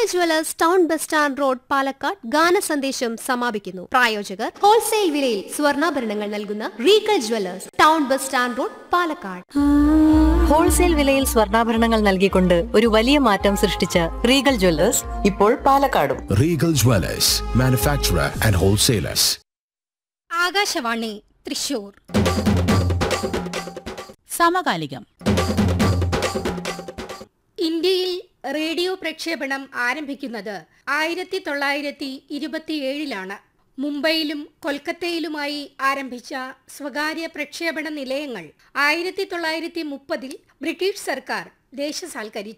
Regal jewellers town bus stand road Palakkad ഗാന സന്ദേശം സമാപിക്കുന്നു പ്രായോജകർ ഹോൾസെയിൽ വിലയിൽ സ്വർണ്ണാഭരണങ്ങൾ നൽകുന്ന Regal jewellers town bus stand road Palakkad wholesale വിലയിൽ സ്വർണ്ണാഭരണങ്ങൾ നൽകിക്കൊണ്ട് ഒരു വലിയ മാറ്റം സൃഷ്ടിച്ച റീഗൽ ജ്വല്ലേഴ്സ് ഇപ്പോൾ പാലക്കാടും Regal Dwellers, manufacturer and wholesalers. Akashvani Thrissur സമകാലികം ഇന്ത്യയിൽ റേഡിയോ പ്രക്ഷേപണം ആരംഭിക്കുന്നത് ആയിരത്തി തൊള്ളായിരത്തി ഇരുപത്തിയേഴിലാണ് മുംബൈയിലും കൊൽക്കത്തയിലുമായി ആരംഭിച്ച സ്വകാര്യ പ്രക്ഷേപണ നിലയങ്ങൾ ആയിരത്തി തൊള്ളായിരത്തി മുപ്പതിൽ ബ്രിട്ടീഷ് സർക്കാർ ദേശസാൽക്കരിച്ചു